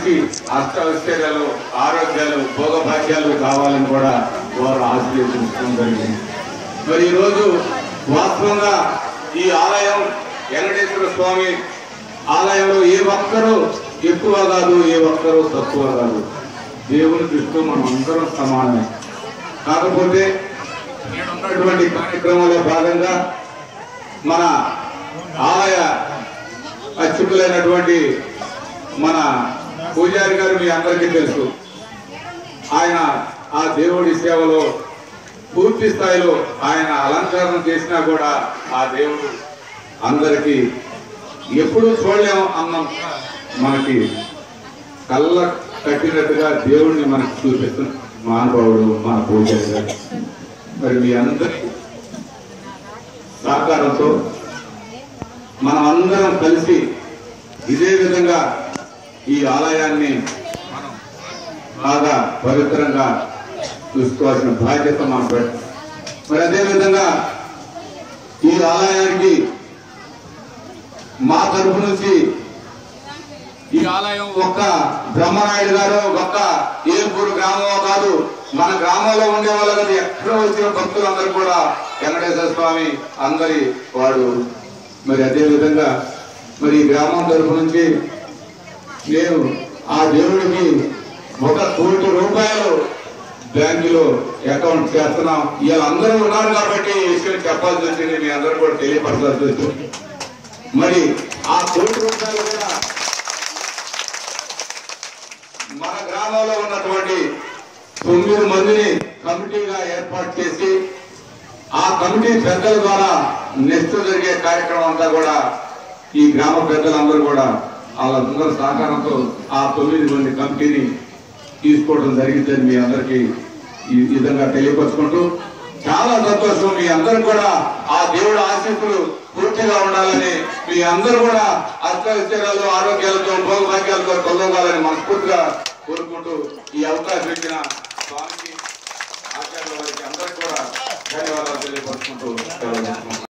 మంచి అష్టైశ్వర్యాలు ఆరోగ్యాలు భోగభాగ్యాలు కావాలని కూడా వారు ఆశీర్వదించడం జరిగింది మరి ఈరోజు వాస్తవంగా ఈ ఆలయం వెంకటేశ్వర స్వామి ఆలయంలో ఏ ఒక్కరూ ఎక్కువ కాదు ఏ ఒక్కరూ తక్కువ కాదు దేవుని దృష్టిలో మనం అందరం సమానమే కాకపోతే ఉన్నటువంటి కార్యక్రమంలో భాగంగా మన ఆలయ అర్చకులైనటువంటి మన పూజారి గారు మీ అందరికీ తెలుసు ఆయన ఆ దేవుడి సేవలో పూర్తి స్థాయిలో ఆయన అలంకరణ చేసినా కూడా ఆ దేవుడు అందరికీ ఎప్పుడూ చూడలేము అన్నం మనకి కళ్ళ కట్టినట్టుగా దేవుడిని మనకు చూపిస్తున్న మహానుభావుడు మన పూజారి గారు మరి మీ అందరి సహకారంతో మనం అందరం కలిసి ఇదే విధంగా ఈ ఆలయాన్ని మనం బాగా పవిత్రంగా చూసుకోవాల్సిన బాధ్యత మనం పెట్ట మరి అదే విధంగా ఈ ఆలయానికి మా తరపు నుంచి ఈ ఆలయం ఒక్క బ్రహ్మనాయుడు గారు ఒక్క ఏలూరు గ్రామం కాదు మన గ్రామంలో ఉండే వాళ్ళు కదా ఎక్కడో వచ్చిన భక్తులందరూ కూడా వెంకటేశ్వర స్వామి అందరి వాడు మరి అదే విధంగా మరి ఈ గ్రామం తరపు నుంచి నేను ఆ దేవుడికి ఒక కోటి రూపాయలు బ్యాంకులో అకౌంట్ చేస్తున్నాం ఇవాళ అందరూ ఉన్నారు కాబట్టి ఈ విషయం చెప్పాల్సి వచ్చింది మీ అందరూ కూడా తెలియపరచాల్సి వచ్చింది మరి ఆ కోటి రూపాయలు కూడా మన గ్రామంలో ఉన్నటువంటి తొమ్మిది మందిని కమిటీగా ఏర్పాటు చేసి ఆ కమిటీ పెద్దల ద్వారా నెక్స్ట్ జరిగే కార్యక్రమం అంతా కూడా ఈ గ్రామ పెద్దలందరూ కూడా వాళ్ళందరి సహకారంతో ఆ తొమ్మిది మంది కమిటీని తీసుకోవడం జరిగిందని మీ అందరికీ ఈ విధంగా తెలియపరుచుకుంటూ చాలా సంతోషం మీ అందరూ కూడా ఆ దేవుడి ఆశీస్సులు పూర్తిగా ఉండాలని మీ అందరూ కూడా అష్టైశ్వర్యాలు ఆరోగ్యాలతో భోగభాగ్యాలతో పొందగాలని మనస్ఫూర్తిగా కోరుకుంటూ ఈ అవకాశం ఇచ్చిన స్వామికి ఆచార్యుల వారికి అందరికీ కూడా ధన్యవాదాలు తెలియపరుచుకుంటూ సెలవు తీసుకుంటున్నాను.